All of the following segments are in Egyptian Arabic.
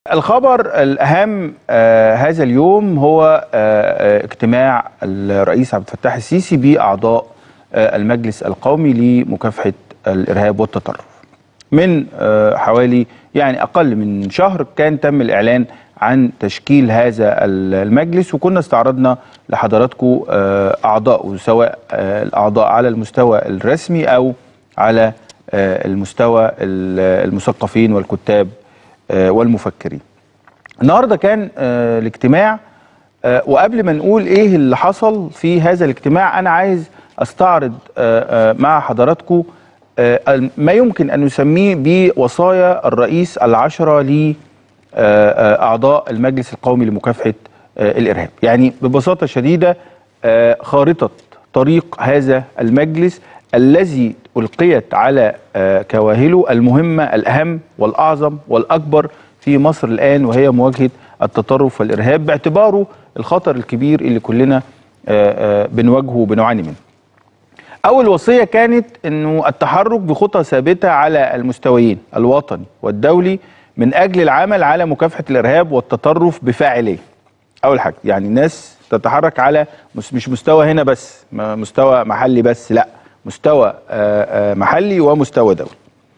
الخبر الأهم آه هذا اليوم هو آه اجتماع الرئيس عبد الفتاح السيسي بأعضاء آه المجلس القومي لمكافحة الإرهاب والتطرف من آه حوالي يعني أقل من شهر كان تم الإعلان عن تشكيل هذا المجلس وكنا استعرضنا لحضراتكم آه أعضاء سواء آه الأعضاء على المستوى الرسمي أو على آه المستوى المثقفين والكتاب والمفكرين النهارده كان الاجتماع وقبل ما نقول ايه اللي حصل في هذا الاجتماع انا عايز استعرض مع حضراتكم ما يمكن ان نسميه بوصايا الرئيس العشره لاعضاء المجلس القومي لمكافحه الارهاب يعني ببساطه شديده خارطه طريق هذا المجلس الذي ألقيت على كواهله المهمة الأهم والأعظم والأكبر في مصر الآن وهي مواجهة التطرف والإرهاب باعتباره الخطر الكبير اللي كلنا بنواجهه وبنعاني منه أول وصية كانت أنه التحرك بخطى ثابتة على المستويين الوطني والدولي من أجل العمل على مكافحة الإرهاب والتطرف بفاعلية أول حاجة يعني الناس تتحرك على مش مستوى هنا بس مستوى محلي بس لأ مستوى محلي ومستوى دولي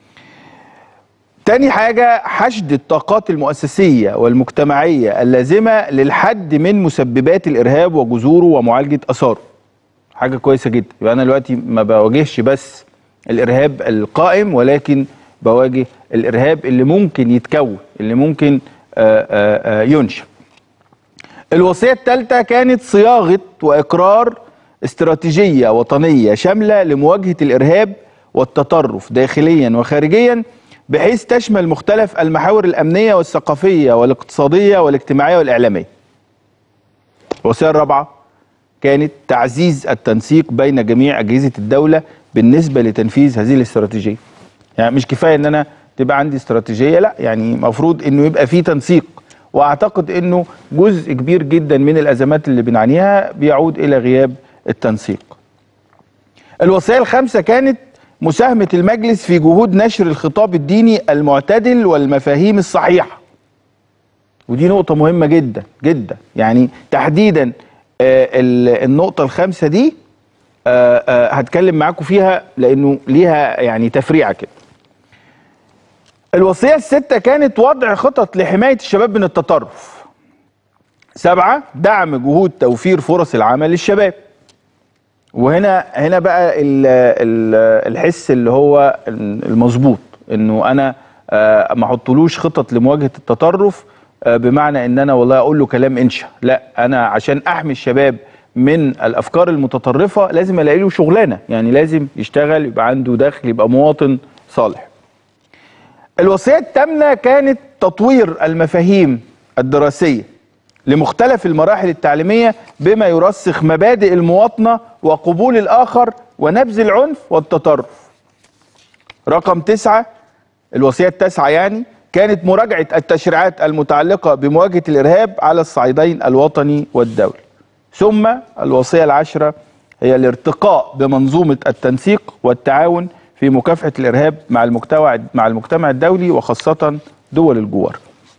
تاني حاجة حشد الطاقات المؤسسية والمجتمعية اللازمة للحد من مسببات الإرهاب وجذوره ومعالجة أثاره حاجة كويسة جدا يبقى أنا دلوقتي ما بواجهش بس الإرهاب القائم ولكن بواجه الإرهاب اللي ممكن يتكون اللي ممكن ينشأ الوصية الثالثة كانت صياغة وإقرار استراتيجية وطنية شاملة لمواجهة الإرهاب والتطرف داخليا وخارجيا بحيث تشمل مختلف المحاور الأمنية والثقافية والاقتصادية والاجتماعية والإعلامية الوصية الرابعة كانت تعزيز التنسيق بين جميع أجهزة الدولة بالنسبة لتنفيذ هذه الاستراتيجية يعني مش كفاية أن أنا تبقى عندي استراتيجية لا يعني مفروض أنه يبقى في تنسيق واعتقد انه جزء كبير جدا من الازمات اللي بنعانيها بيعود الى غياب التنسيق. الوصيه الخامسه كانت مساهمه المجلس في جهود نشر الخطاب الديني المعتدل والمفاهيم الصحيحه. ودي نقطه مهمه جدا جدا يعني تحديدا آه النقطه الخامسه دي آه آه هتكلم معاكم فيها لانه ليها يعني تفريعه كده. الوصيه السته كانت وضع خطط لحمايه الشباب من التطرف. سبعه دعم جهود توفير فرص العمل للشباب. وهنا هنا بقى ال ال الحس اللي هو المظبوط انه انا ما احطلوش خطط لمواجهه التطرف بمعنى ان انا والله اقول له كلام انشا لا انا عشان احمي الشباب من الافكار المتطرفه لازم الاقي له شغلانه يعني لازم يشتغل يبقى عنده دخل يبقى مواطن صالح الوصيه الثامنه كانت تطوير المفاهيم الدراسيه لمختلف المراحل التعليميه بما يرسخ مبادئ المواطنه وقبول الاخر ونبذ العنف والتطرف. رقم تسعه الوصيه التاسعه يعني كانت مراجعه التشريعات المتعلقه بمواجهه الارهاب على الصعيدين الوطني والدولي. ثم الوصيه العاشره هي الارتقاء بمنظومه التنسيق والتعاون في مكافحه الارهاب مع المجتمع مع المجتمع الدولي وخاصه دول الجوار.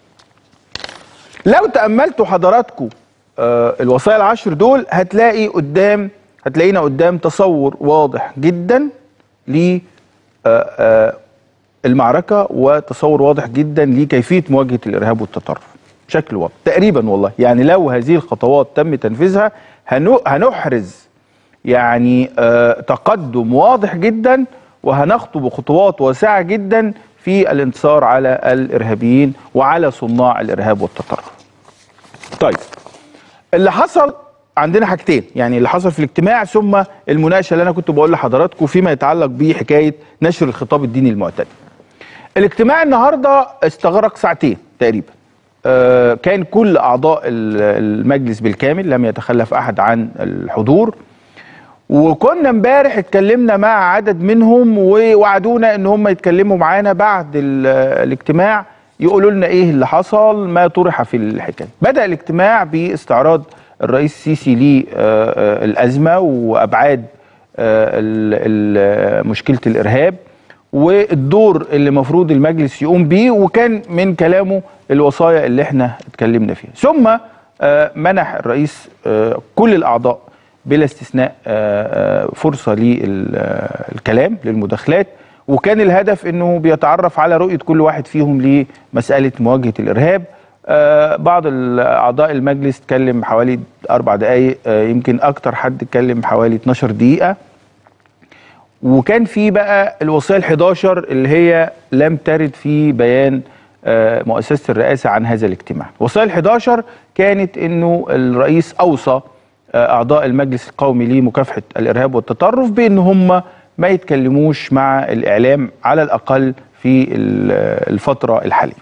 لو تأملتوا حضراتكم آه الوصايا العشر دول هتلاقي قدام هتلاقينا قدام تصور واضح جدا ل آه آه المعركة وتصور واضح جدا لكيفية مواجهة الإرهاب والتطرف بشكل واضح تقريبا والله يعني لو هذه الخطوات تم تنفيذها هنحرز يعني تقدم واضح جدا وهنخطو بخطوات واسعة جدا في الانتصار على الارهابيين وعلى صناع الارهاب والتطرف. طيب اللي حصل عندنا حاجتين يعني اللي حصل في الاجتماع ثم المناقشه اللي انا كنت بقول لحضراتكم فيما يتعلق بحكايه نشر الخطاب الديني المعتدل. الاجتماع النهارده استغرق ساعتين تقريبا. آه كان كل اعضاء المجلس بالكامل لم يتخلف احد عن الحضور. وكنا امبارح اتكلمنا مع عدد منهم ووعدونا ان هم يتكلموا معانا بعد الاجتماع يقولوا لنا ايه اللي حصل ما طرح في الحكايه. بدا الاجتماع باستعراض الرئيس السيسي للازمه وابعاد مشكله الارهاب والدور اللي المفروض المجلس يقوم بيه وكان من كلامه الوصايا اللي احنا اتكلمنا فيها ثم آه، منح الرئيس آه، كل الاعضاء بلا استثناء آه، آه، فرصه للكلام للمداخلات وكان الهدف انه بيتعرف على رؤيه كل واحد فيهم لمساله مواجهه الارهاب آه، بعض اعضاء المجلس اتكلم حوالي اربع دقائق يمكن اكتر حد اتكلم حوالي 12 دقيقه وكان في بقى الوصيه ال11 اللي هي لم ترد في بيان آه، مؤسسه الرئاسه عن هذا الاجتماع. الوصيه ال11 كانت انه الرئيس اوصى آه، اعضاء المجلس القومي لمكافحه الارهاب والتطرف بان هم ما يتكلموش مع الاعلام على الاقل في الفتره الحاليه.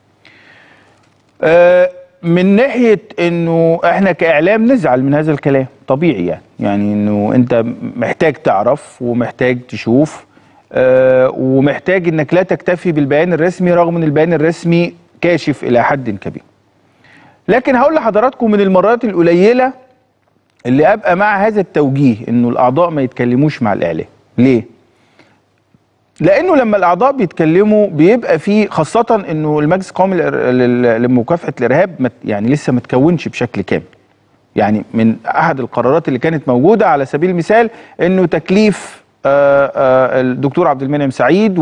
آه، من ناحيه انه احنا كاعلام نزعل من هذا الكلام طبيعي يعني يعني انه انت محتاج تعرف ومحتاج تشوف آه ومحتاج انك لا تكتفي بالبيان الرسمي رغم ان البيان الرسمي كاشف الى حد كبير لكن هقول لحضراتكم من المرات القليله اللي ابقى مع هذا التوجيه انه الاعضاء ما يتكلموش مع الاعلام ليه لانه لما الاعضاء بيتكلموا بيبقى في خاصه انه المجلس القومي لمكافحه الارهاب يعني لسه ما تكونش بشكل كامل يعني من احد القرارات اللي كانت موجوده على سبيل المثال انه تكليف آه، آه، الدكتور عبد المنعم سعيد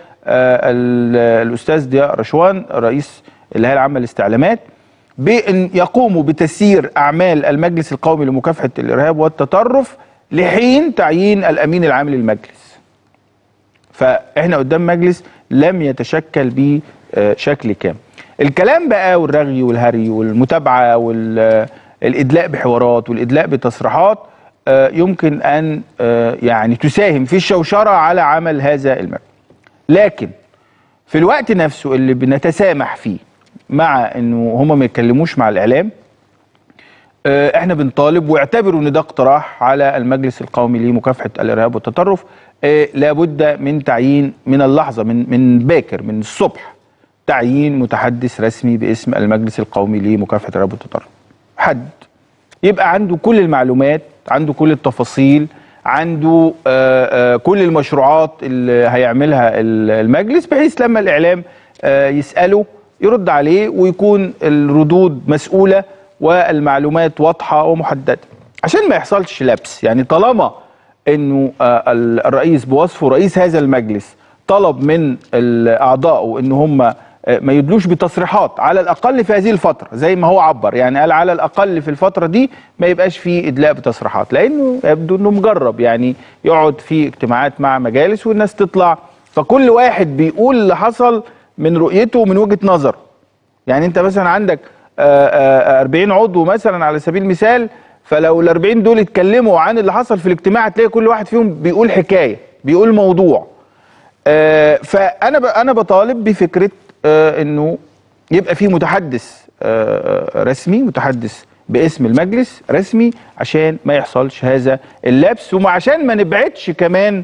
والاستاذ آه، ضياء رشوان رئيس الهيئه العامه للاستعلامات بان يقوموا بتسيير اعمال المجلس القومي لمكافحه الارهاب والتطرف لحين تعيين الامين العام للمجلس فاحنا قدام مجلس لم يتشكل بشكل كامل الكلام بقى والرغي والهري والمتابعه والادلاء بحوارات والادلاء بتصريحات آه، يمكن ان آه، يعني تساهم في الشوشره على عمل هذا المجلس لكن في الوقت نفسه اللي بنتسامح فيه مع انه هم ما يتكلموش مع الاعلام آه، احنا بنطالب واعتبروا ان ده اقتراح على المجلس القومي لمكافحه الارهاب والتطرف آه، لابد من تعيين من اللحظه من من باكر من الصبح تعيين متحدث رسمي باسم المجلس القومي لمكافحه الارهاب والتطرف حد يبقى عنده كل المعلومات عنده كل التفاصيل عنده آه، كل المشروعات اللي هيعملها المجلس بحيث لما الاعلام يساله يرد عليه ويكون الردود مسؤوله والمعلومات واضحه ومحدده عشان ما يحصلش لبس يعني طالما انه آه، الرئيس بوصفه رئيس هذا المجلس طلب من اعضائه ان هم آه، ما يدلوش بتصريحات على الاقل في هذه الفتره زي ما هو عبر يعني قال على الاقل في الفتره دي ما يبقاش في ادلاء بتصريحات لانه يبدو انه مجرب يعني يقعد في اجتماعات مع مجالس والناس تطلع فكل واحد بيقول اللي حصل من رؤيته ومن وجهه نظره يعني انت مثلا عندك 40 عضو مثلا على سبيل المثال فلو ال 40 دول اتكلموا عن اللي حصل في الاجتماع هتلاقي كل واحد فيهم بيقول حكايه بيقول موضوع آه، فانا انا بطالب بفكره آه، انه يبقى في متحدث آه، رسمي متحدث باسم المجلس رسمي عشان ما يحصلش هذا اللبس وعشان ما نبعدش كمان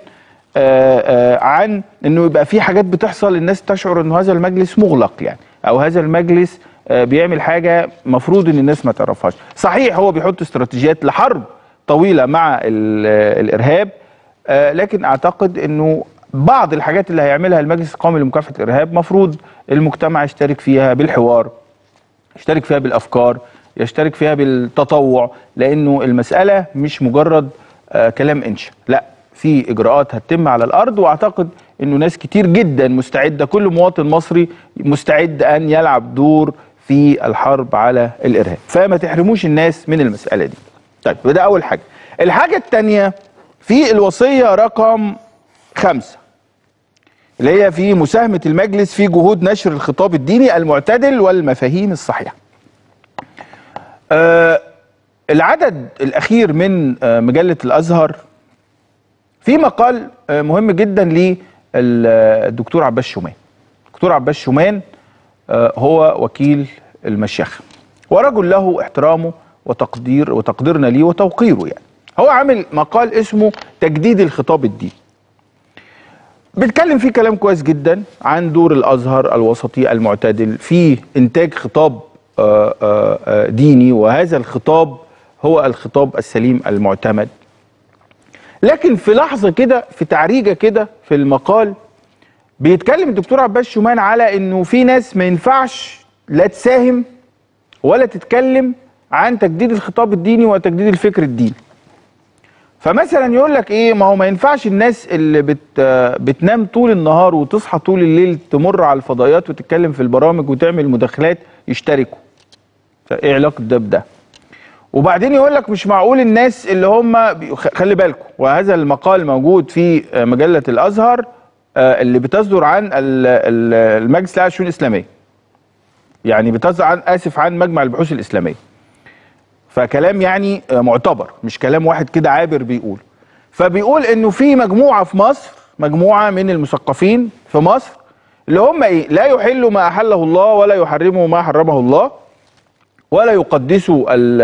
عن انه يبقى في حاجات بتحصل الناس تشعر انه هذا المجلس مغلق يعني او هذا المجلس آه، بيعمل حاجه مفروض ان الناس ما تعرفهاش صحيح هو بيحط استراتيجيات لحرب طويله مع الارهاب آه، لكن اعتقد انه بعض الحاجات اللي هيعملها المجلس القومي لمكافحه الارهاب مفروض المجتمع يشترك فيها بالحوار يشترك فيها بالافكار يشترك فيها بالتطوع لانه المساله مش مجرد آه، كلام انشا لا في اجراءات هتتم على الارض واعتقد انه ناس كتير جدا مستعده كل مواطن مصري مستعد ان يلعب دور في الحرب على الارهاب فما تحرموش الناس من المساله دي طيب وده اول حاجه الحاجه الثانيه في الوصيه رقم خمسة اللي هي في مساهمه المجلس في جهود نشر الخطاب الديني المعتدل والمفاهيم الصحيحه آه العدد الاخير من آه مجله الازهر في مقال آه مهم جدا للدكتور عباس شومان الدكتور عباس شومان آه، هو وكيل المشيخة ورجل له احترامه وتقدير وتقديرنا ليه وتوقيره يعني هو عامل مقال اسمه تجديد الخطاب الديني بيتكلم فيه كلام كويس جدا عن دور الازهر الوسطي المعتدل في انتاج خطاب آه، آه، ديني وهذا الخطاب هو الخطاب السليم المعتمد لكن في لحظه كده في تعريجه كده في المقال بيتكلم الدكتور عباس شومان على انه في ناس ما ينفعش لا تساهم ولا تتكلم عن تجديد الخطاب الديني وتجديد الفكر الديني فمثلا يقول لك ايه ما هو ما ينفعش الناس اللي بت بتنام طول النهار وتصحى طول الليل تمر على الفضائيات وتتكلم في البرامج وتعمل مداخلات يشتركوا فايه علاقه ده بده وبعدين يقول لك مش معقول الناس اللي هم بي- خ- خلي بالكم وهذا المقال موجود في آه، مجله الازهر آه، اللي بتصدر عن ال- ال- المجلس الاعلى للشؤون الاسلاميه يعني بتصدر عن اسف عن مجمع البحوث الاسلاميه فكلام يعني آه، معتبر مش كلام واحد كده عابر بيقول فبيقول انه في مجموعه في مصر مجموعه من المثقفين في مصر اللي هم ايه لا يحلوا ما احله الله ولا يحرموا ما حرمه الله ولا يقدسوا ال-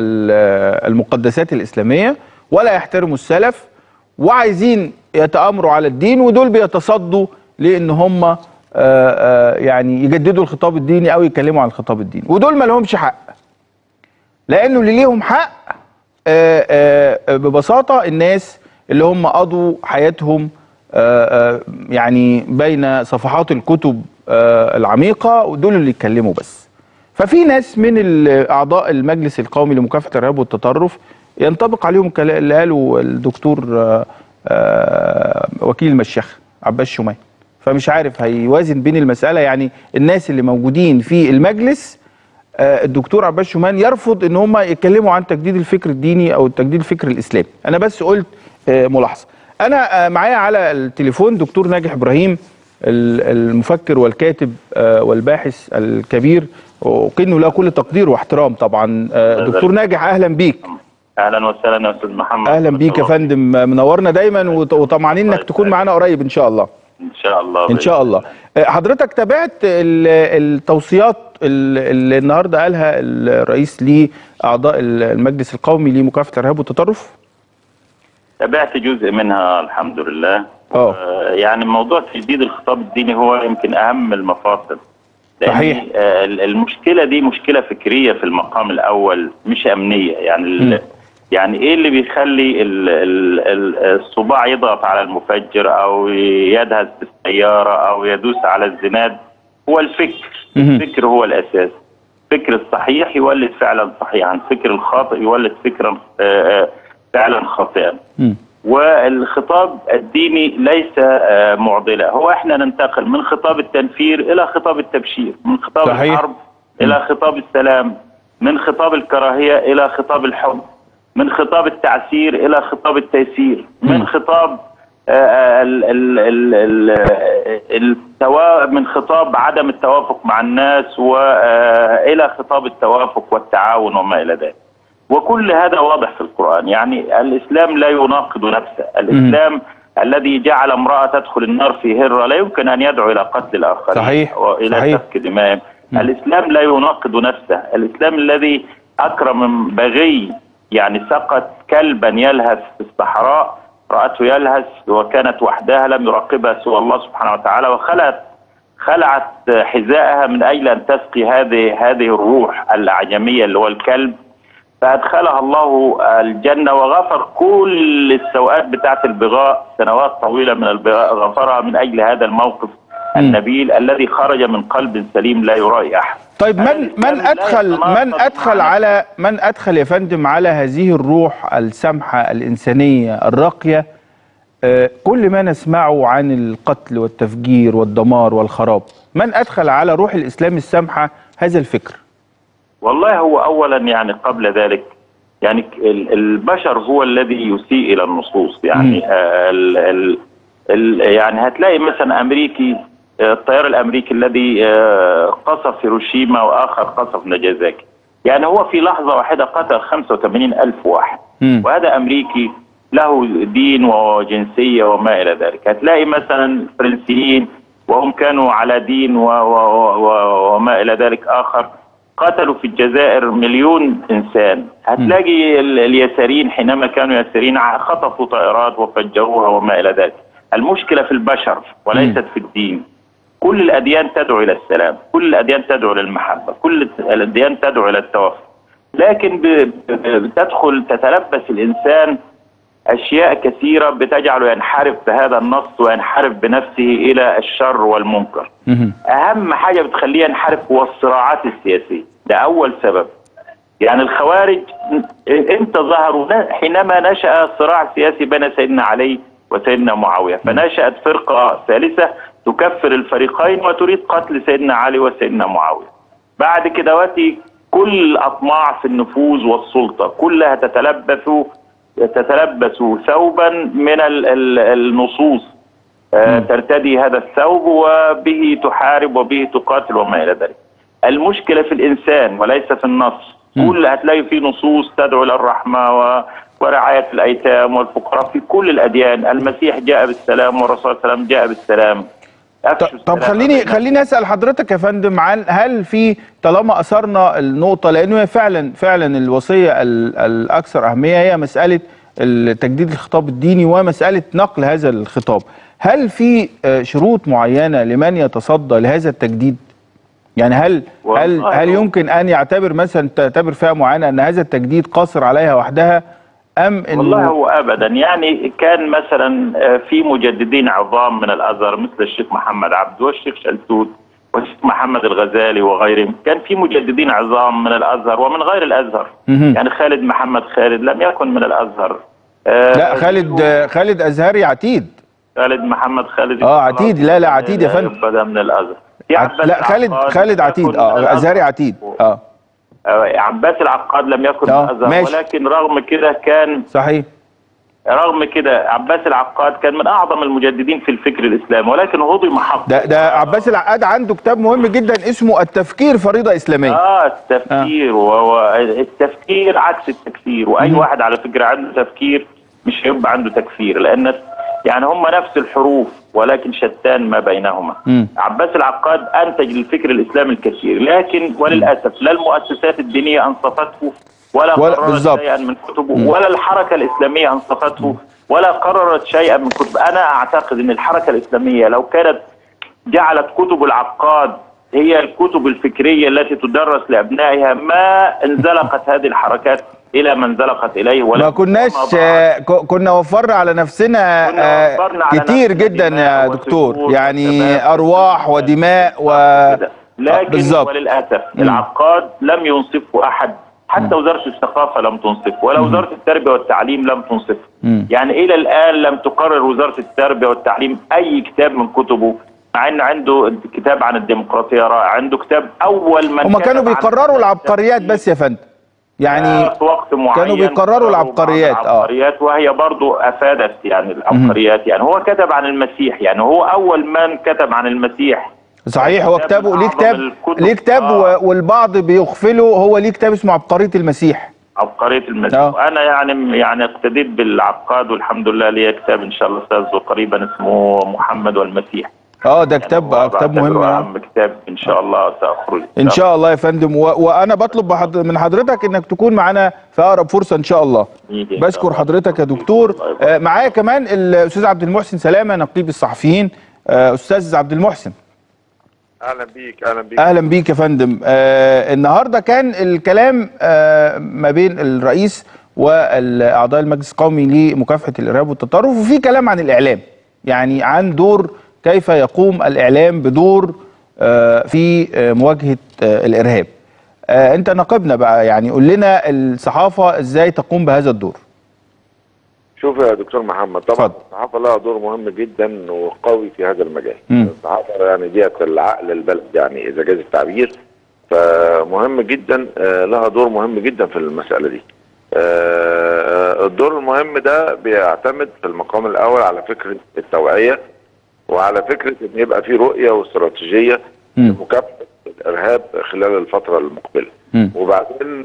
ال- المقدسات الاسلاميه ولا يحترموا السلف وعايزين يتامروا على الدين ودول بيتصدوا لان هم آه، آه، يعني يجددوا الخطاب الديني او يتكلموا عن الخطاب الديني ودول ما لهمش حق لانه اللي ليهم حق آه، آه، ببساطه الناس اللي هم قضوا حياتهم آه، آه، يعني بين صفحات الكتب آه، العميقه ودول اللي يتكلموا بس ففي ناس من ال- اعضاء المجلس القومي لمكافحه الارهاب والتطرف ينطبق عليهم الكلا- اللي قاله الدكتور آه، آه، وكيل المشيخ عباس شومان فمش عارف هيوازن بين المساله يعني الناس اللي موجودين في المجلس آه، الدكتور عباس شومان يرفض ان هم يتكلموا عن تجديد الفكر الديني او تجديد الفكر الاسلامي انا بس قلت آه، ملاحظه انا آه، معايا على التليفون دكتور ناجح ابراهيم ال- المفكر والكاتب آه، والباحث الكبير وكنه له كل تقدير واحترام طبعا آه، دكتور ناجح اهلا بيك اهلا وسهلا يا استاذ محمد اهلا بيك يا فندم منورنا دايما وط- وطمعانين انك تكون معانا قريب ان شاء الله ان شاء الله ان شاء الله آه، حضرتك تابعت ال- التوصيات ال- اللي النهارده قالها الرئيس لاعضاء المجلس القومي لمكافحه الارهاب والتطرف تابعت جزء منها الحمد لله اه. آه، يعني موضوع تجديد الخطاب الديني هو يمكن اهم المفاصل لأن، صحيح. آه، المشكله دي مشكله فكريه في المقام الاول مش امنيه يعني مم. ال- يعني ايه اللي بيخلي ال- ال- ال- الصباع يضغط على المفجر او يدهس بالسياره او يدوس على الزناد هو الفكر مهم. الفكر هو الاساس الفكر الصحيح يولد فعلا صحيحا الفكر الخاطئ يولد فكرا آه، آه، فعلا خاطئا مم. والخطاب الديني ليس آه، معضله هو احنا ننتقل من خطاب التنفير الى خطاب التبشير من خطاب صحيح. الحرب الى خطاب السلام من خطاب الكراهيه الى خطاب الحب من خطاب التعسير الى خطاب التيسير مم. من خطاب آه، ال- ال- ال- ال- التوا من خطاب عدم التوافق مع الناس والى خطاب التوافق والتعاون وما الى ذلك وكل هذا واضح في القرآن يعني الإسلام لا يناقض نفسه الإسلام الذي جعل امرأة تدخل النار في هرة لا يمكن أن يدعو إلى قتل الآخرين صحيح. وإلى صحيح. سفك دمائهم مم. الإسلام لا يناقض نفسه الإسلام الذي أكرم بغي يعني سقط كلبا يلهث في الصحراء رأته يلهث وكانت وحدها لم يراقبها سوى الله سبحانه وتعالى وخلت خلعت حذائها من اجل ان تسقي هذه هذه الروح الاعجميه اللي هو الكلب فادخلها الله الجنه وغفر كل السوءات بتاعت البغاء سنوات طويله من البغاء غفرها من اجل هذا الموقف النبيل الذي خرج من قلب سليم لا يرائي احد طيب من الإسلام من لا ادخل يتناقض من ادخل مع على من ادخل يا فندم على هذه الروح السمحه الانسانيه الراقيه آه، كل ما نسمعه عن القتل والتفجير والدمار والخراب من ادخل على روح الاسلام السمحه هذا الفكر والله هو اولا يعني قبل ذلك يعني ال- البشر هو الذي يسيء الى النصوص يعني آه، ال ال ال يعني هتلاقي مثلا امريكي آه، الطيار الامريكي الذي آه، قصف هيروشيما واخر قصف ناجازاكي يعني هو في لحظه واحده قتل 85 الف واحد مم. وهذا امريكي له دين وجنسيه وما الى ذلك هتلاقي مثلا فرنسيين وهم كانوا على دين و و و وما الى ذلك اخر قتلوا في الجزائر مليون انسان هتلاقي ال- اليساريين حينما كانوا يساريين ع- خطفوا طائرات وفجروها وما الى ذلك المشكله في البشر وليست في الدين كل الاديان تدعو الى السلام كل الاديان تدعو للمحبه كل الاديان تدعو الى التوافق لكن ب- ب- بتدخل تتلبس الانسان اشياء كثيره بتجعله ينحرف بهذا النص وينحرف بنفسه الى الشر والمنكر. مهم. اهم حاجه بتخليه ينحرف هو الصراعات السياسيه، ده اول سبب. يعني الخوارج امتى ظهروا؟ حينما نشا صراع سياسي بين سيدنا علي وسيدنا معاويه، فنشات فرقه ثالثه تكفر الفريقين وتريد قتل سيدنا علي وسيدنا معاويه. بعد كده واتي كل اطماع في النفوذ والسلطه كلها تتلبس تتلبس ثوبا من ال- ال- النصوص آه، ترتدي هذا الثوب وبه تحارب وبه تقاتل وما الى ذلك. المشكله في الانسان وليس في النص. كل هتلاقي في نصوص تدعو الى الرحمه و ورعايه الايتام والفقراء في كل الاديان، المسيح جاء بالسلام والرسول صلى الله عليه وسلم جاء بالسلام. ط- أفشوا طب السلام خليني بينكم. خليني اسال حضرتك يا فندم عن هل في طالما اثرنا النقطه لانه هي فعلا فعلا الوصيه ال- الاكثر اهميه هي مساله تجديد الخطاب الديني ومساله نقل هذا الخطاب هل في آه، شروط معينه لمن يتصدى لهذا التجديد يعني هل هل والله هل هو- يمكن ان يعتبر مثلا تعتبر فئه معينه ان هذا التجديد قاصر عليها وحدها ام انه والله هو ابدا يعني كان مثلا آه، في مجددين عظام من الازهر مثل الشيخ محمد عبد والشيخ شلتوت والشيخ محمد الغزالي وغيرهم كان في مجددين عظام من الازهر ومن غير الازهر مهم. يعني خالد محمد خالد لم يكن من الازهر آه، لا خالد خالد ازهري عتيد خالد محمد خالد آه، عتيد. لا، لا، عتيد يا فندم. بدا من الازهر في عت- عباس لا خالد العقاد خالد لم عتيد يكن من اه الأزهر. ازهري عتيد اه آه، عباس العقاد لم يكن آه، من الازهر ماشي. ولكن رغم كده كان صحيح رغم كده عباس العقاد كان من اعظم المجددين في الفكر الاسلامي ولكن هضم حقه ده ده عباس العقاد عنده كتاب مهم جدا اسمه التفكير فريضه اسلاميه اه التفكير وهو التفكير عكس التكفير واي مم. واحد على فكره عنده تفكير مش هيبقى عنده تكفير لان يعني هم نفس الحروف ولكن شتان ما بينهما مم. عباس العقاد انتج للفكر الاسلامي الكثير لكن وللاسف لا المؤسسات الدينيه انصفته ولا ولا- قررت بالظبط. شيئا من كتبه مم. ولا الحركه الاسلاميه انصفته ولا قررت شيئا من كتب انا اعتقد ان الحركه الاسلاميه لو كانت جعلت كتب العقاد هي الكتب الفكريه التي تدرس لابنائها ما انزلقت هذه الحركات الى ما انزلقت اليه ولا ما كناش وما ضاعت. آه، ك- كنا وفرنا على نفسنا كنا آه، وفرنا على كتير نفسنا جدا دماء يا وسفور دكتور يعني وشباب ارواح ودماء و كده. آه، لكن بالظبط. وللاسف مم. العقاد لم ينصفه احد حتى وزاره الثقافه لم تنصفه ولا وزاره التربيه والتعليم لم تنصفه مم. يعني الى الان لم تقرر وزاره التربيه والتعليم اي كتاب من كتبه مع ان عنده كتاب عن الديمقراطيه رائع عنده كتاب اول من هم كتب كانوا عن بيقرروا العبقريات بس يا فندم يعني آه، في وقت معين كانوا بيقرروا قرروا العبقريات، بعض اه. العبقريات وهي برضو افادت يعني العبقريات يعني هو كتب عن المسيح يعني هو اول من كتب عن المسيح صحيح هو كتاب كتابه من ليه أعظم كتاب الكتب. ليه كتاب آه. و- والبعض بيغفله هو ليه كتاب اسمه عبقريه المسيح عبقرية المسيح آه. انا يعني يعني اقتديت بالعقاد والحمد لله لي كتاب ان شاء الله استاذ قريبا اسمه محمد والمسيح اه ده كتاب يعني آه، هو كتاب مهم بعتبره آه. اهم كتاب ان شاء الله ساخرج ان شاء الله يا فندم و... وانا بطلب بحض... من حضرتك انك تكون معانا في اقرب فرصه ان شاء الله يجي إن شاء بشكر الله. حضرتك يا دكتور الله يبارك. آه معايا كمان الاستاذ عبد المحسن سلامه نقيب الصحفيين آه استاذ عبد المحسن اهلا بيك اهلا بيك اهلا بيك يا فندم آه النهارده كان الكلام آه ما بين الرئيس والاعضاء المجلس القومي لمكافحه الارهاب والتطرف وفي كلام عن الاعلام يعني عن دور كيف يقوم الاعلام بدور آه في آه مواجهه آه الارهاب آه انت ناقبنا بقى يعني قول لنا الصحافه ازاي تقوم بهذا الدور شوف يا دكتور محمد طبعا اتفضل. الصحافه لها دور مهم جدا وقوي في هذا المجال مم. الصحافه يعني ديت العقل البلد يعني اذا جاز التعبير فمهم جدا آه، لها دور مهم جدا في المساله دي آه، الدور المهم ده بيعتمد في المقام الاول على فكره التوعيه وعلى فكره ان يبقى في رؤيه واستراتيجيه مم. لمكافحه الارهاب خلال الفتره المقبله مم. وبعدين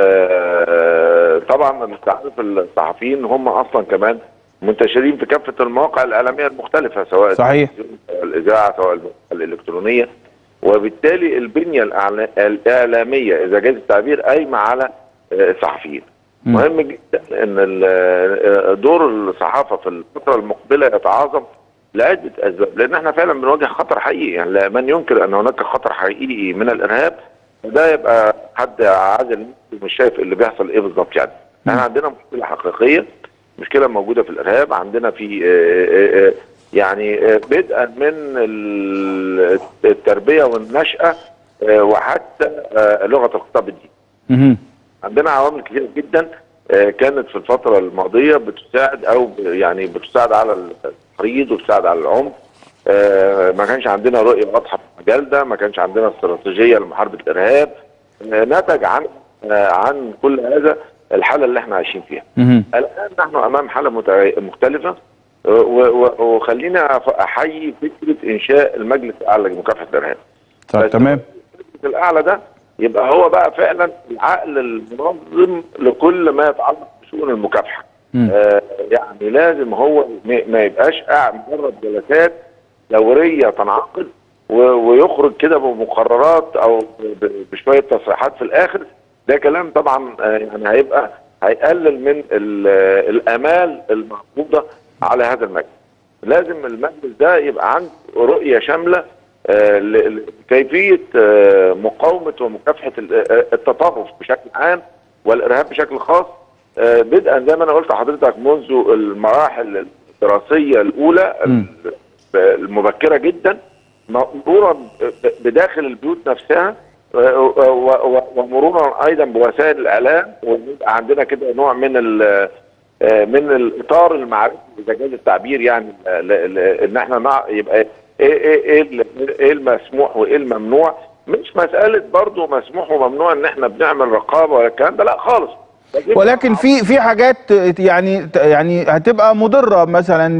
آه، طبعا انت عارف الصحفيين هم اصلا كمان منتشرين في كافه المواقع الاعلاميه المختلفه سواء صحيح. التلفزيون، سواء الاذاعه سواء المواقع الالكترونيه وبالتالي البنيه الإعلا- الاعلاميه اذا جاز التعبير قايمه على آه، الصحفيين مم. مهم جدا ان ال- آه، دور الصحافه في الفتره المقبله يتعاظم لعده اسباب لان احنا فعلا بنواجه خطر حقيقي يعني لا من ينكر ان هناك خطر حقيقي من الارهاب ده يبقى حد عازل مش شايف اللي بيحصل ايه بالظبط يعني احنا عندنا مشكله حقيقيه مشكله موجوده في الارهاب عندنا في آه، آه، آه، يعني آه، بدءا من ال- التربيه والنشاه آه، وحتى آه، لغه الخطاب الديني مهم. عندنا عوامل كثيره جدا آه، كانت في الفتره الماضيه بتساعد او ب- يعني بتساعد على التحريض وبتساعد على العنف آه، ما كانش عندنا رؤيه واضحه في المجال ده ما كانش عندنا استراتيجيه لمحاربه الارهاب آه، نتج عن آه، عن كل هذا الحاله اللي احنا عايشين فيها مهم. الان نحن امام حاله متغي- مختلفه آه، و- و- وخلينا أف- احيي فكره انشاء المجلس الاعلى لمكافحه الارهاب طيب بس تمام المجلس الاعلى ده يبقى هو بقى فعلا العقل المنظم لكل ما يتعلق بشؤون المكافحه مم. آه يعني لازم هو ما ما يبقاش قاعد مجرد جلسات دوريه تنعقد و- ويخرج كده بمقررات او ب- بشويه تصريحات في الاخر ده كلام طبعا آه، يعني هيبقى هيقلل من ال- الامال المفروضه على هذا المجلس لازم المجلس ده يبقى عنده رؤيه شامله آه، ل- لكيفيه آه، مقاومه ومكافحه ال- آه، التطرف بشكل عام والارهاب بشكل خاص آه، بدءا زي ما انا قلت لحضرتك منذ المراحل الدراسيه الاولى مم. المبكره جدا مرورا ب- بداخل البيوت نفسها آه، و- و- ومرورا ايضا بوسائل الاعلام ويبقى عندنا كده نوع من ال- آه، من الاطار المعرفي اذا جاز التعبير يعني آه، ل- ل- ان احنا نع- يبقى ايه ايه ايه ال- ايه المسموح وايه الممنوع مش مساله برضو مسموح وممنوع ان احنا بنعمل رقابه ولا الكلام ده لا خالص ولكن في في حاجات يعني يعني هتبقى مضره مثلا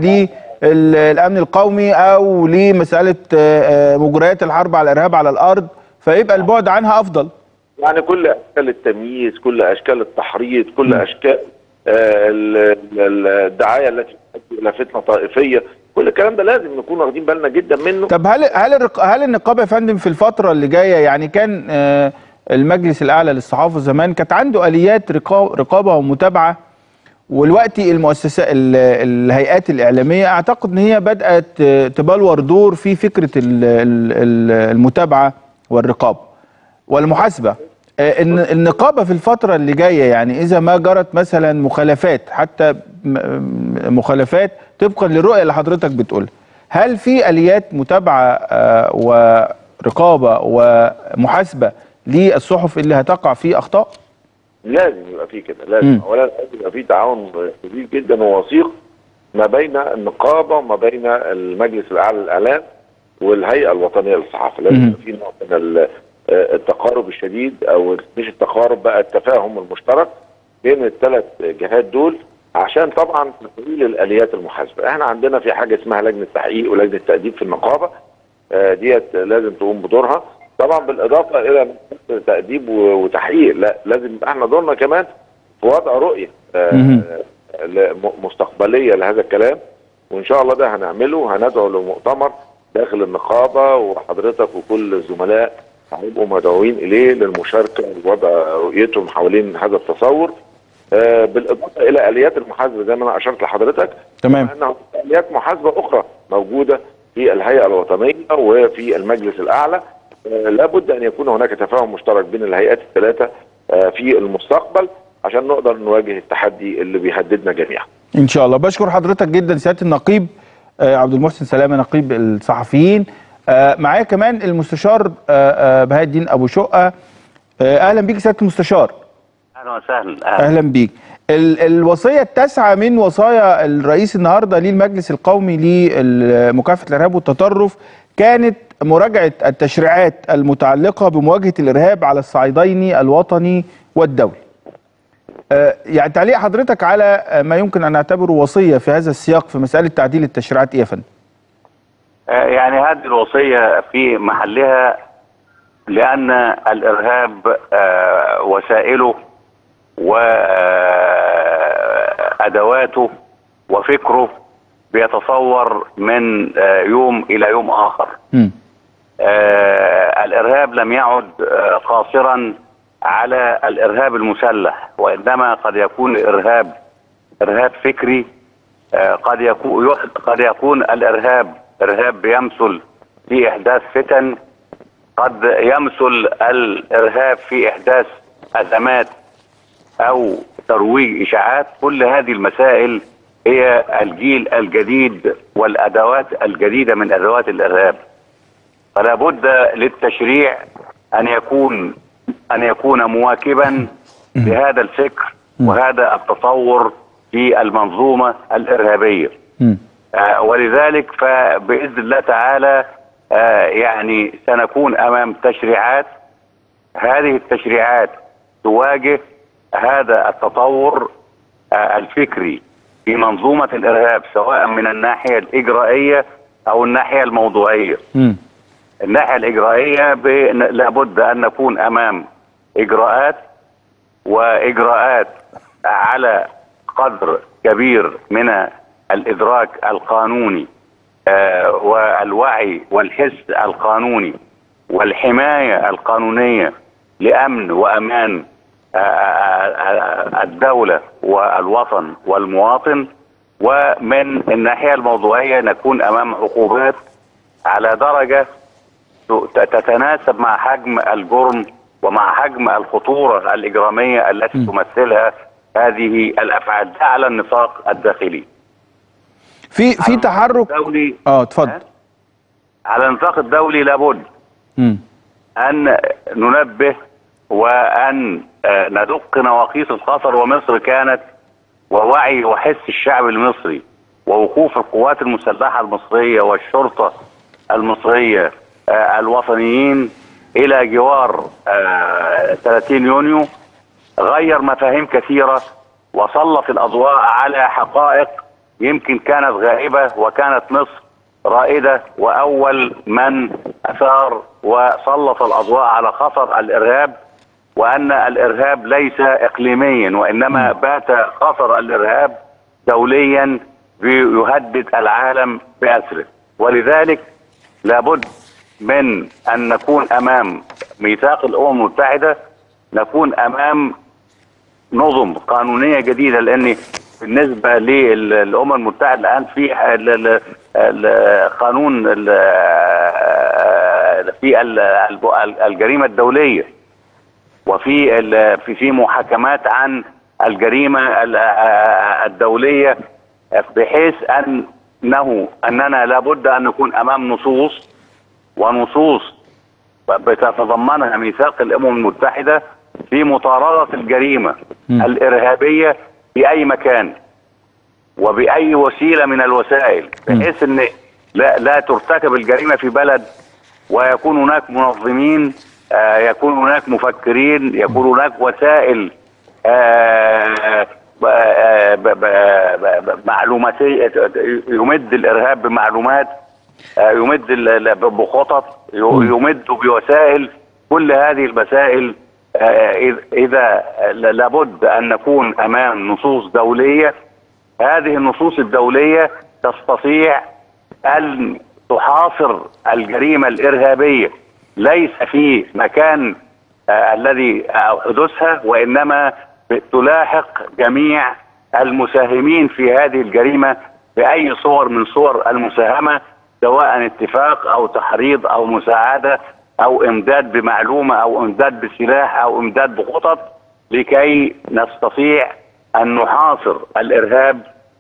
للامن القومي او لمساله آه، آه، مجريات الحرب على الارهاب على الارض فيبقى البعد عنها افضل يعني كل اشكال التمييز كل اشكال التحريض كل اشكال آه، ال- ال- الدعايه التي تؤدي الى فتنه طائفيه كل الكلام ده لازم نكون واخدين بالنا جدا منه طب هل هل الرق- هل النقابه يا فندم في الفتره اللي جايه يعني كان آه، المجلس الاعلى للصحافه زمان كانت عنده اليات رقا- رقابه ومتابعه والوقت المؤسسات ال- الهيئات الاعلاميه اعتقد ان هي بدات آه، تبلور دور في فكره ال- ال- ال- المتابعه والرقابه والمحاسبه آه، ان النقابه في الفتره اللي جايه يعني اذا ما جرت مثلا مخالفات حتى م- م- مخالفات طبقا للرؤيه اللي حضرتك بتقولها هل في اليات متابعه آه، ورقابه ومحاسبه للصحف اللي هتقع في اخطاء لازم يبقى فيه كده لازم مم. اولا لازم يبقى فيه تعاون كبير جدا ووثيق ما بين النقابه وما بين المجلس الاعلى للاعلام والهيئه الوطنيه للصحافه لازم مم. يبقى فيه نوع من ال- آه، التقارب الشديد او مش التقارب بقى التفاهم المشترك بين الثلاث جهات دول عشان طبعا تقليل الاليات المحاسبه احنا عندنا في حاجه اسمها لجنه تحقيق ولجنه تاديب في النقابه آه، ديت لازم تقوم بدورها طبعا بالاضافه الى تاديب و- وتحقيق لا لازم يبقى احنا دورنا كمان في وضع رؤيه آه، مهم. ل- م- مستقبليه لهذا الكلام وان شاء الله ده هنعمله هندعو لمؤتمر داخل النقابه وحضرتك وكل الزملاء هيبقوا مدعوين اليه للمشاركه ووضع رؤيتهم حوالين هذا التصور آه، بالاضافه الى اليات المحاسبه زي ما انا اشرت لحضرتك تمام انه اليات محاسبه اخرى موجوده في الهيئه الوطنيه وفي المجلس الاعلى آه، لابد ان يكون هناك تفاهم مشترك بين الهيئات الثلاثه آه، في المستقبل عشان نقدر نواجه التحدي اللي بيهددنا جميعا. ان شاء الله بشكر حضرتك جدا سياده النقيب آه، عبد المحسن سلامه نقيب الصحفيين آه، معايا كمان المستشار آه، آه، بهاء الدين ابو شقه آه، اهلا بيك سياده المستشار اهلا وسهلا أهلا. اهلا بيك ال- الوصيه التاسعه من وصايا الرئيس النهارده للمجلس القومي لمكافحه الارهاب والتطرف كانت مراجعه التشريعات المتعلقه بمواجهه الارهاب على الصعيدين الوطني والدولي. آه، يعني تعليق حضرتك على آه، ما يمكن ان نعتبره وصيه في هذا السياق في مساله تعديل التشريعات ايه يا فندم؟ آه، يعني هذه الوصيه في محلها لان الارهاب آه، وسائله وادواته وفكره بيتصور من آه، يوم الى يوم اخر. مم. آه، الارهاب لم يعد آه، قاصرا على الارهاب المسلح وانما قد يكون الارهاب ارهاب فكري آه، قد يكون قد يكون الارهاب ارهاب بيمثل في احداث فتن قد يمثل الارهاب في احداث ازمات او ترويج اشاعات كل هذه المسائل هي الجيل الجديد والادوات الجديده من ادوات الارهاب فلا بد للتشريع ان يكون ان يكون مواكبا لهذا الفكر وهذا التطور في المنظومه الارهابيه مم. آه، ولذلك فباذن الله تعالى آه، يعني سنكون امام تشريعات هذه التشريعات تواجه هذا التطور آه، الفكري في منظومه الارهاب سواء من الناحيه الاجرائيه او الناحيه الموضوعيه. مم. الناحيه الاجرائيه ب- لابد ان نكون امام اجراءات واجراءات على قدر كبير من الادراك القانوني آه، والوعي والحس القانوني والحمايه القانونيه لامن وامان آه، آه، آه، الدوله والوطن والمواطن ومن الناحيه الموضوعيه نكون امام عقوبات على درجه ت- تتناسب مع حجم الجرم ومع حجم الخطورة الإجرامية التي تمثلها هذه الأفعال ده على النطاق الداخلي في في تحرك الدولي اه اتفضل على النطاق الدولي لابد مم. أن ننبه وأن آه، ندق نواقيس الخطر ومصر كانت ووعي وحس الشعب المصري ووقوف القوات المسلحة المصرية والشرطة المصرية آه، الوطنيين إلى جوار آه، 30 يونيو غير مفاهيم كثيرة وسلط الأضواء على حقائق يمكن كانت غائبة وكانت مصر رائدة وأول من أثار وسلط الأضواء على خطر الإرهاب وأن الإرهاب ليس إقليميا وإنما بات خطر الإرهاب دوليا يهدد العالم بأسره ولذلك لابد من أن نكون أمام ميثاق الأمم المتحدة نكون أمام نظم قانونيه جديده لان بالنسبه للامم المتحده الان في ال- ال- ال- قانون ال- في ال- الب- الجريمه الدوليه وفي ال- في في محاكمات عن الجريمه ال- الدوليه بحيث انه اننا لابد ان نكون امام نصوص ونصوص بتتضمنها ميثاق الامم المتحده في مطارده الجريمه الارهابيه في اي مكان وباي وسيله من الوسائل بحيث ان لا لا ترتكب الجريمه في بلد ويكون هناك منظمين آه، يكون هناك مفكرين يكون هناك وسائل آه، ب- آه، ب- ب- ب- معلوماتيه يمد الارهاب بمعلومات آه، يمد ال- ال- بخطط ي- يمد بوسائل كل هذه المسائل آه، إذ- اذا ل- لابد ان نكون امام نصوص دوليه هذه النصوص الدوليه تستطيع ان تحاصر الجريمه الارهابيه ليس في مكان آه، الذي آه، حدوثها وانما تلاحق جميع المساهمين في هذه الجريمه باي صور من صور المساهمه سواء اتفاق او تحريض او مساعده او امداد بمعلومه او امداد بسلاح او امداد بخطط لكي نستطيع ان نحاصر الارهاب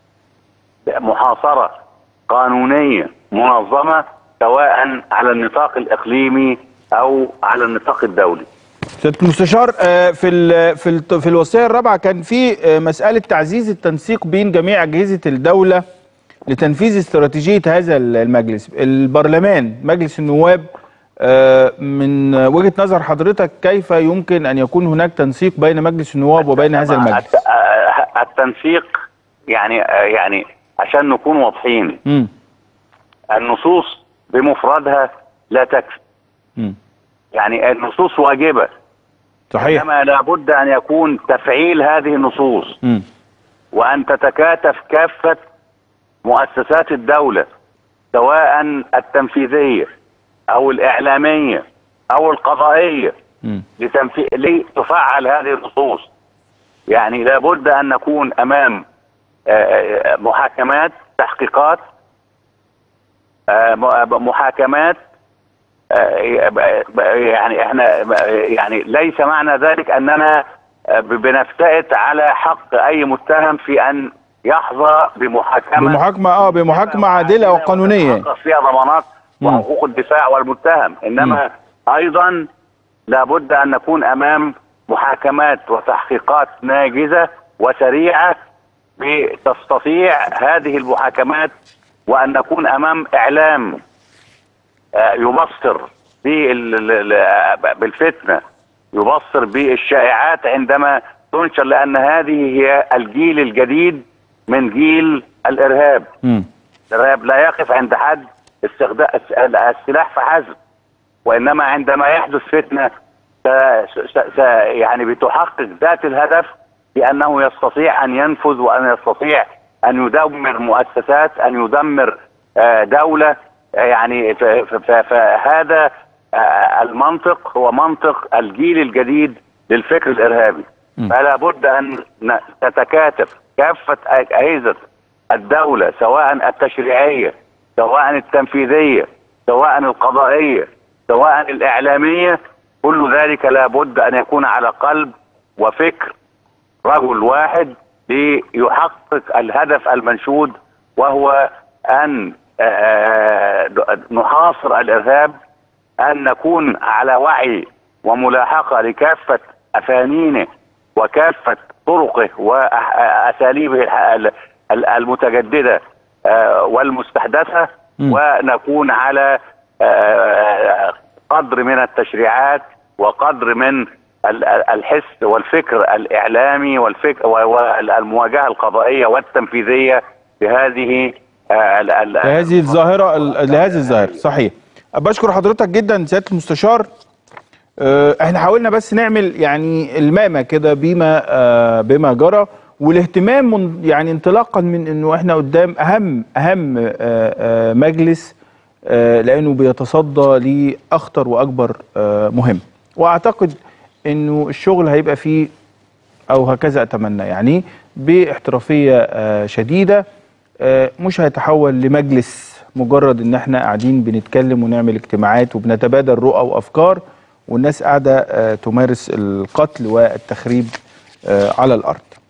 محاصره قانونيه منظمه سواء على النطاق الاقليمي او على النطاق الدولي. سياده المستشار آه، في ال في ال في الوصيه الرابعه كان في آه، مساله تعزيز التنسيق بين جميع اجهزه الدوله لتنفيذ استراتيجيه هذا المجلس البرلمان مجلس النواب آه، من وجهه نظر حضرتك كيف يمكن ان يكون هناك تنسيق بين مجلس النواب وبين هذا المجلس الت- آه، التنسيق يعني آه، يعني عشان نكون واضحين امم النصوص بمفردها لا تكفي امم يعني النصوص واجبه صحيح انما لابد ان يكون تفعيل هذه النصوص امم وان تتكاتف كافه مؤسسات الدوله سواء التنفيذيه او الاعلاميه او القضائيه امم لتنفي... لتفعل هذه النصوص يعني لابد ان نكون امام آه، آه، محاكمات تحقيقات آه، م- محاكمات آه، يعني احنا يعني ليس معنى ذلك اننا آه، بنفتئت على حق اي متهم في ان يحظى بمحاكمه بمحاكمه اه بمحاكمه عادله وقانونيه وتتحقق فيها ضمانات مم. وحقوق الدفاع والمتهم انما ايضا لابد ان نكون امام محاكمات وتحقيقات ناجزه وسريعه تستطيع هذه المحاكمات وان نكون امام اعلام آه، يبصر بال- ال- بالفتنه يبصر بالشائعات عندما تنشر لان هذه هي الجيل الجديد من جيل الارهاب مم. الارهاب لا يقف عند حد استخدام السلاح فحسب وانما عندما يحدث فتنه س- س- س- يعني بتحقق ذات الهدف بانه يستطيع ان ينفذ وان يستطيع ان يدمر مؤسسات ان يدمر آه، دوله آه، يعني ف- ف- ف- فهذا آه، المنطق هو منطق الجيل الجديد للفكر الارهابي فلا بد ان ن- تتكاتف كافه اجهزه الدوله سواء التشريعيه سواء التنفيذيه سواء القضائيه سواء الاعلاميه كل ذلك لا بد ان يكون على قلب وفكر رجل واحد ليحقق الهدف المنشود وهو ان آه، نحاصر الارهاب ان نكون على وعي وملاحقه لكافه افانينه وكافه طرقه واساليبه الح- ال- المتجدده آه، والمستحدثه مم. ونكون على آه، قدر من التشريعات وقدر من ال- ال- الحس والفكر الاعلامي والفكر والمواجهه القضائيه والتنفيذيه لهذه آه، ال- ال- لهذه الظاهره ال- لهذه الظاهره صحيح بشكر حضرتك جدا سياده المستشار آه، احنا حاولنا بس نعمل يعني المامه كده بما آه، بما جرى والاهتمام من يعني انطلاقا من انه احنا قدام اهم اهم آه، آه، مجلس آه، لانه بيتصدى لاخطر واكبر آه، مهم واعتقد انه الشغل هيبقى فيه او هكذا اتمنى يعني باحترافيه آه، شديده آه، مش هيتحول لمجلس مجرد ان احنا قاعدين بنتكلم ونعمل اجتماعات وبنتبادل رؤى وافكار والناس قاعده آه، تمارس القتل والتخريب آه، على الارض